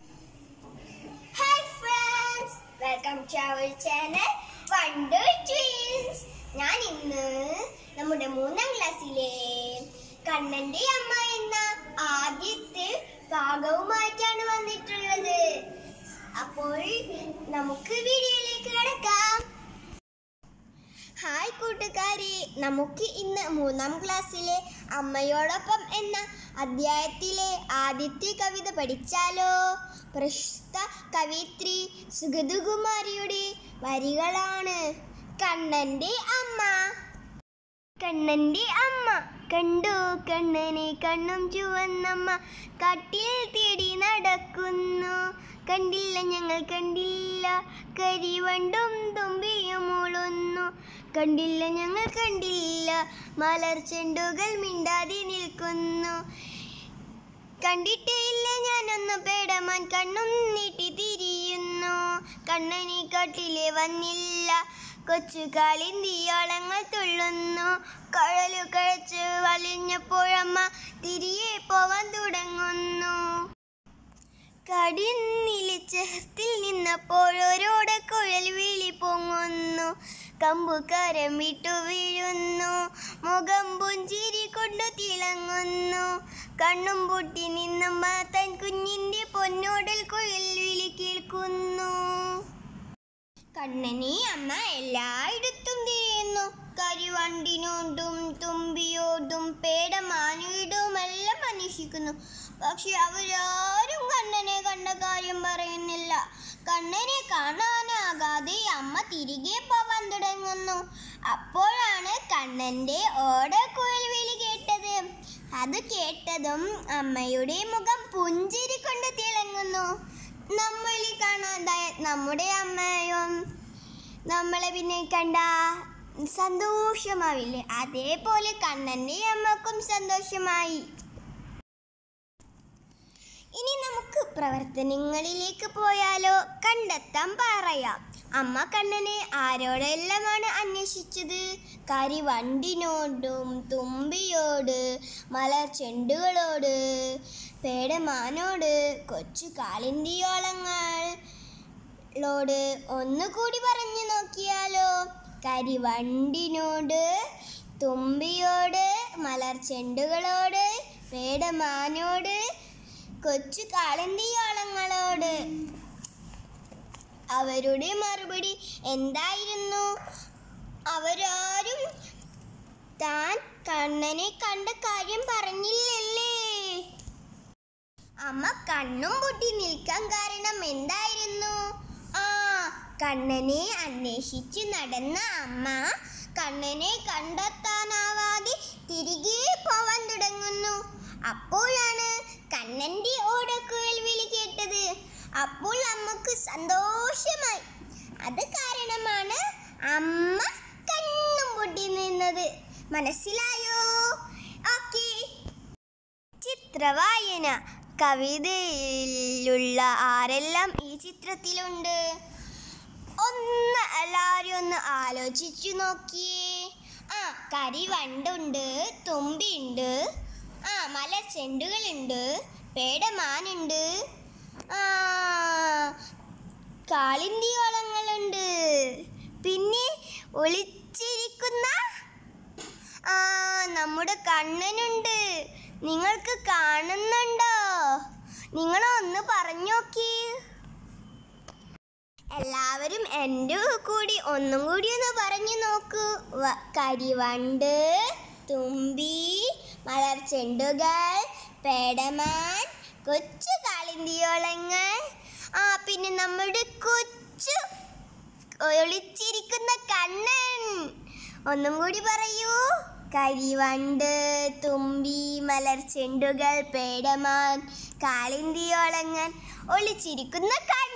hi friends welcome to our channel wonder twins ഞാൻ ഇന്ന് നമ്മുടെ മൂന്നാം ക്ലാസ്സിലെ കണ്ണന്റെ അമ്മ എന്ന ആദ്യത്തെ ഭാഗവുമായിട്ടാണ് വന്നിട്ടുള്ളത് അപ്പോൾ നമുക്ക് വീഡിയോയിലേക്ക് കിടക്കാം ഹായ് കൂട്ടുകാരെ നമുക്ക് ഇന്ന് മൂന്നാം ക്ലാസ്സിലെ അമ്മയോടൊപ്പം എന്ന അധ്യായത്തിലെ ആദ്യത്തെ കവിത പഠിച്ചാലോ പ്രശസ്ത കവിത്രി സുഗതകുമാരിയുടെ വരികളാണ് കണ്ണന്റെ അമ്മ കണ്ണന്റെ അമ്മ കണ്ടു കണ്ണനെ കണ്ണും ചുവന്നമ്മ കാട്ടിൽ തേടി നടക്കുന്നു കണ്ടില്ല ഞങ്ങൾ കണ്ടില്ല കരിവണ്ടും തുമ്പിയും മൂളുന്നു കണ്ടില്ല ഞങ്ങൾ കണ്ടില്ല മലർ ചെണ്ടുകൾ മിണ്ടാതെ നിൽക്കുന്നു കണ്ടിട്ടേ ഇല്ല ഞാനൊന്ന് പേടമാൻ കണ്ണും നീട്ടി തിരിയുന്നു കണ്ണനി കാട്ടിലെ വന്നില്ല കൊച്ചു കാളിന്തിയോളങ്ങൾ തുള്ളുന്നു കഴലു കഴിച്ച് വലിഞ്ഞപ്പോഴമ്മ തിരികെ പോവാൻ തുടങ്ങുന്നു കടിന്നില് ചേർത്തിൽ നിന്നപ്പോഴോരോട കുഴൽ വിളി പൊങ്ങുന്നു കമ്പുകാരം വിട്ടു വീഴുന്നു മുഖം പുഞ്ചിരി കൊണ്ടു തിളങ്ങുന്നു കണ്ണും പൊട്ടി നിന്നമ്മ തൻ കുഞ്ഞിന്റെ പൊന്നോടൽ കുഴൽ വിളി കേൾക്കുന്നു കണ്ണനെ അമ്മ എല്ലായിടത്തും തിരിയുന്നു കരിവണ്ടിനോടും തുമ്പിയോടും പേടമാനോടുമെല്ലാം അന്വേഷിക്കുന്നു പക്ഷെ അവരാരും കണ്ണനെ കണ്ട കാര്യം പറയുന്നില്ല കണ്ണനെ കാണാനാകാതെ അമ്മ തിരികെ പോവാൻ തുടങ്ങുന്നു അപ്പോഴാണ് കണ്ണന്റെ ഓടക്കുഴൽ വിളി കേട്ടത് അത് കേട്ടതും അമ്മയുടെ മുഖം പുഞ്ചിരി കൊണ്ട് തിളങ്ങുന്നു നമ്മളീ കാണാതായ നമ്മുടെ അമ്മയും നമ്മളെ പിന്നെ കണ്ട സന്തോഷമാവില്ലേ അതേപോലെ കണ്ണൻ്റെ അമ്മക്കും സന്തോഷമായി ഇനി നമുക്ക് പ്രവർത്തനങ്ങളിലേക്ക് പോയാലോ കണ്ടെത്താൻ പറയാം അമ്മ കണ്ണനെ ആരോടെല്ലാമാണ് അന്വേഷിച്ചത് കരിവണ്ടിനോടും തുമ്പിയോട് മലർ ചെണ്ടുകളോട് പേടമാനോട് കൊച്ചു കാളിന്തിയോളങ്ങളോട് ഒന്നുകൂടി പറഞ്ഞു നോക്കിയാലോ കരിവണ്ടിനോട് തുമ്പിയോട് മലർ ചെണ്ടുകളോട് പേടമാനോട് കൊച്ചു കാളന്തിയോളങ്ങളോട് അവരുടെ മറുപടി എന്തായിരുന്നു അവരാരും താൻ കണ്ണനെ കണ്ട കാര്യം പറഞ്ഞില്ലല്ലേ അമ്മ കണ്ണും പൊട്ടി നിൽക്കാൻ കാരണം എന്തായിരുന്നു ആ കണ്ണനെ അന്വേഷിച്ച് നടന്ന അമ്മ കണ്ണനെ കണ്ടെത്താനാവാതെ തിരികെ പോവാൻ തുടങ്ങുന്നു അപ്പോഴാണ് കണ്ണന്റെ ഓടക്കുഴൽ വിളി കേട്ടത് അപ്പോൾ അമ്മക്ക് സന്തോഷമായി അത് കാരണമാണ് അമ്മ കണ്ണും പൊട്ടി നിന്നത് മനസ്സിലായോ ഓക്കേ ചിത്രവായന കവിതയിലുള്ള ആരെല്ലാം ഈ ചിത്രത്തിലുണ്ട് ഒന്ന് എല്ലാവരും ഒന്ന് ആലോചിച്ചു നോക്കിയേ ആ കരിവണ്ടുണ്ട് തുമ്പിയുണ്ട് ആ മലച്ചെണ്ടുകളുണ്ട് പേടമാനുണ്ട് ആ കാളിന്തിയോളങ്ങളുണ്ട് പിന്നെ ഒളിച്ചിരിക്കുന്ന ആ നമ്മുടെ കണ്ണനുണ്ട് നിങ്ങൾക്ക് കാണുന്നുണ്ടോ നിങ്ങളൊന്ന് പറഞ്ഞു നോക്കി എല്ലാവരും എൻ്റെ കൂടി ഒന്നും കൂടി ഒന്ന് പറഞ്ഞു നോക്കൂ വ- കരിവണ്ട് തുമ്പി മലർ ചെണ്ടുകൾ പേടമാൻ കൊച്ചു കാളിന്തിയോളങ്ങൾ ആ പിന്നെ നമ്മുടെ കൊച്ചു ഒളിച്ചിരിക്കുന്ന കണ്ണൻ ഒന്നും കൂടി പറയൂ കരിവണ്ട് തുമ്പി മലർ ചെണ്ടുകൾ പേടമാൻ കാളിന്തിയോളങ്ങൻ ഒളിച്ചിരിക്കുന്ന കണ്ണൻ